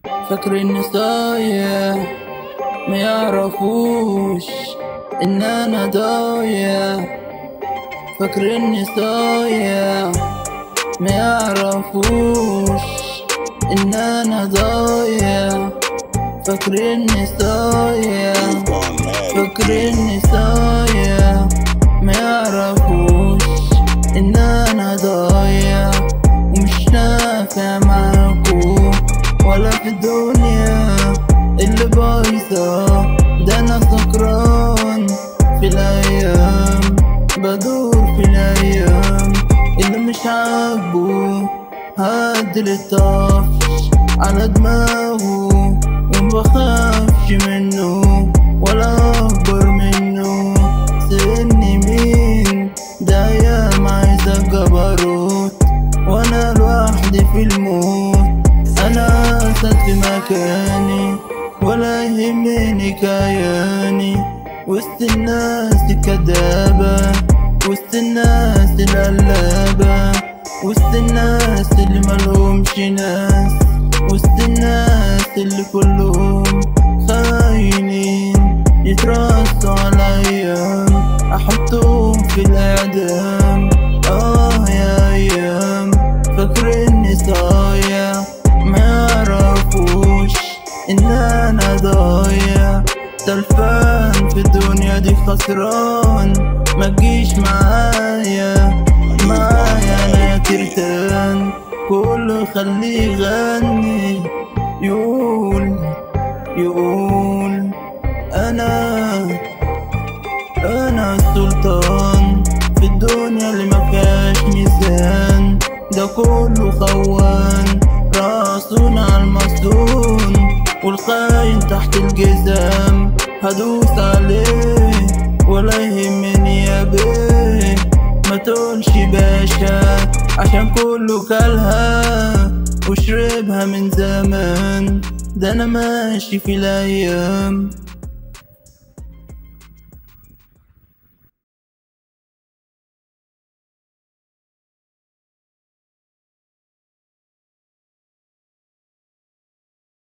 فاكر اني صايع ما يعرفوش ان انا ضايع فاكر اني صايع ما يعرفوش ان انا ضايع فاكر اني صايع فاكر اني صايع ما يعرفوش ان انا ضايع ومش نافع معاكم ولا في الدنيا اللي بايظة ده انا سكران في الايام بدور في الايام اللي مش عاجبه هدي الطفش على دماغه ومبخافش منه ولا اكبر منه سني مين ده ايام عايزة جبروت وانا لوحدي في الموت انا اسد في مكاني ولا يهمني كياني وسط الناس الكدابة وسط الناس القلابة وسط الناس اللي ملهمش ناس وسط الناس اللي كلهم خاينين يترصوا على ايام احطهم في الاعدام اه يا ايام فاكر اني صايع ما يعرفوش ان انا ضايع تلفان في الدنيا دي خسران ما تجيش معايا معايا انا كرتان كله خليه يغني يقول يقول انا انا السلطان في الدنيا اللي ما فيهاش ميزان ده كله خوان راسون على المصدون والخاين تحت الجزام هدوس عليه ولا يهمني يا بيه ما تقولش باشا عشان كله كلها وشربها من زمان ده انا ماشي في الايام